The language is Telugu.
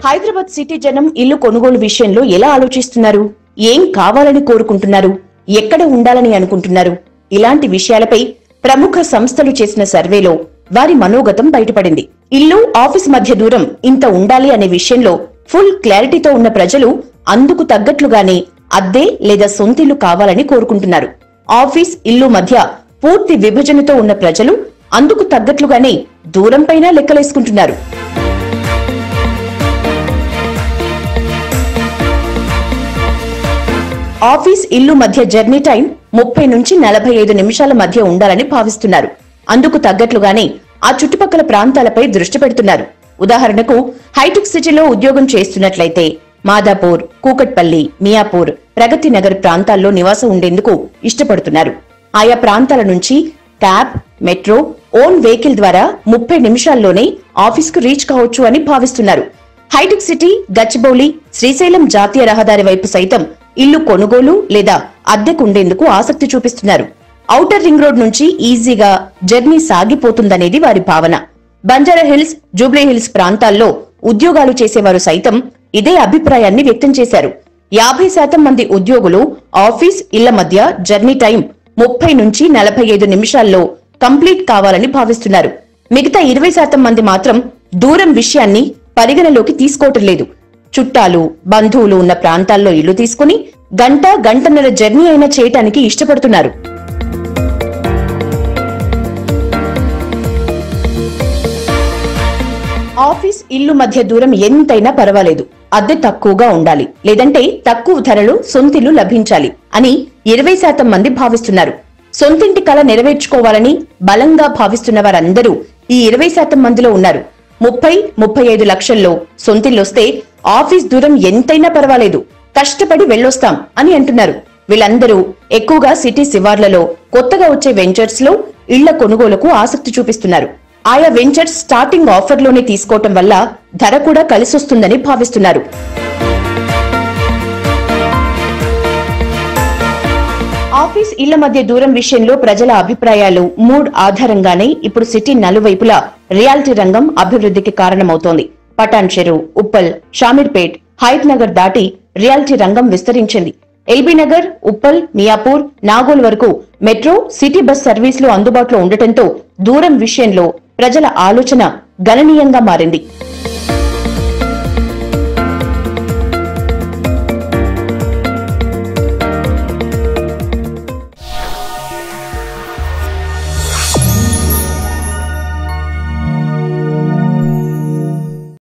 హైదరాబాద్ సిటీ జనం ఇల్లు కొనుగోలు విషయంలో ఎలా ఆలోచిస్తున్నారు ఏం కావాలని కోరుకుంటున్నారు ఎక్కడ ఉండాలని అనుకుంటున్నారు ఇలాంటి విషయాలపై ప్రముఖ సంస్థలు చేసిన సర్వేలో వారి మనోగతం బయటపడింది ఇల్లు ఆఫీస్ మధ్య దూరం ఇంత ఉండాలి అనే విషయంలో ఫుల్ క్లారిటీతో ఉన్న ప్రజలు అందుకు తగ్గట్లుగానే అద్దె లేదా సొంతిల్లు కావాలని కోరుకుంటున్నారు ఆఫీస్ ఇల్లు మధ్య పూర్తి విభజనతో ఉన్న ప్రజలు అందుకు తగ్గట్లుగానే దూరంపైన లెక్కలేసుకుంటున్నారు ఆఫీస్ ఇల్లు మధ్య జర్నీ టైం ముప్పై నుంచి నలభై ఐదు నిమిషాల మధ్య ఉండాలని భావిస్తున్నారు అందుకు తగ్గట్లుగానే ఆ చుట్టుపక్కల ప్రాంతాలపై దృష్టి పెడుతున్నారు ఉదాహరణకు హైటెక్ సిటీలో ఉద్యోగం చేస్తున్నట్లయితే మాదాపూర్ కూకట్పల్లి మియాపూర్ ప్రగతి నగర్ ప్రాంతాల్లో నివాసం ఉండేందుకు ఇష్టపడుతున్నారు ఆయా ప్రాంతాల నుంచి క్యాబ్ మెట్రో ఓన్ వెహికల్ ద్వారా ముప్పై నిమిషాల్లోనే ఆఫీస్కు రీచ్ కావచ్చు అని భావిస్తున్నారు హైటెక్ సిటీ గచ్చిబౌలి శ్రీశైలం జాతీయ రహదారి వైపు సైతం ఇల్లు కొనుగోలు లేదా అద్దెకుండేందుకు ఆసక్తి చూపిస్తున్నారు ఔటర్ రింగ్ రోడ్ నుంచి ఈజీగా జర్నీ సాగిపోతుందనేది వారి భావన బంజారా హిల్స్ జూబ్లీ హిల్స్ ప్రాంతాల్లో ఉద్యోగాలు చేసేవారు సైతం ఇదే అభిప్రాయాన్ని వ్యక్తం చేశారు యాభై శాతం మంది ఉద్యోగులు ఆఫీస్ ఇళ్ల మధ్య జర్నీ టైం ముప్పై నుంచి నలభై ఐదు నిమిషాల్లో కంప్లీట్ కావాలని భావిస్తున్నారు మిగతా ఇరవై శాతం మంది మాత్రం దూరం విషయాన్ని పరిగణలోకి తీసుకోవటం లేదు చుట్టాలు బంధువులు ఉన్న ప్రాంతాల్లో ఇల్లు తీసుకుని గంట గంటన్నర జర్నీ అయినా చేయటానికి ఇష్టపడుతున్నారు ఆఫీస్ ఇల్లు మధ్య దూరం ఎంతైనా పర్వాలేదు అద్దె తక్కువగా ఉండాలి లేదంటే తక్కువ ధరలో సొంతిల్లు లభించాలి అని ఇరవై శాతం మంది భావిస్తున్నారు సొంతింటి కల నెరవేర్చుకోవాలని బలంగా భావిస్తున్న వారందరూ ఈ ఇరవై శాతం మందిలో ఉన్నారు ముప్పై ముప్పై ఐదు లక్షల్లో సొంతిల్లొస్తే ఆఫీస్ దూరం ఎంతైనా పర్వాలేదు కష్టపడి వెళ్ళొస్తాం అని అంటున్నారు వీళ్ళందరూ ఎక్కువగా సిటీ శివార్లలో కొత్తగా వచ్చే వెంచర్స్ లో ఇళ్ల కొనుగోలుకు ఆసక్తి చూపిస్తున్నారు ఆయా వెంచర్స్ స్టార్టింగ్ ఆఫర్లోనే తీసుకోవటం వల్ల ధర కూడా కలిసొస్తుందని భావిస్తున్నారు ఆఫీస్ ఇళ్ల మధ్య దూరం విషయంలో ప్రజల అభిప్రాయాలు మూడ్ ఆధారంగానే ఇప్పుడు సిటీ నలువైపులా రియాలిటీ రంగం అభివృద్ధికి కారణమవుతోంది పటాన్ చెరు ఉప్పల్ షామీర్పేట్ హైత్ నగర్ దాటి రియాలిటీ రంగం విస్తరించింది ఎల్బీ నగర్ ఉప్పల్ మియాపూర్ నాగోల్ వరకు మెట్రో సిటీ బస్ సర్వీసులు అందుబాటులో ఉండటంతో దూరం విషయంలో ప్రజల ఆలోచన గణనీయంగా మారింది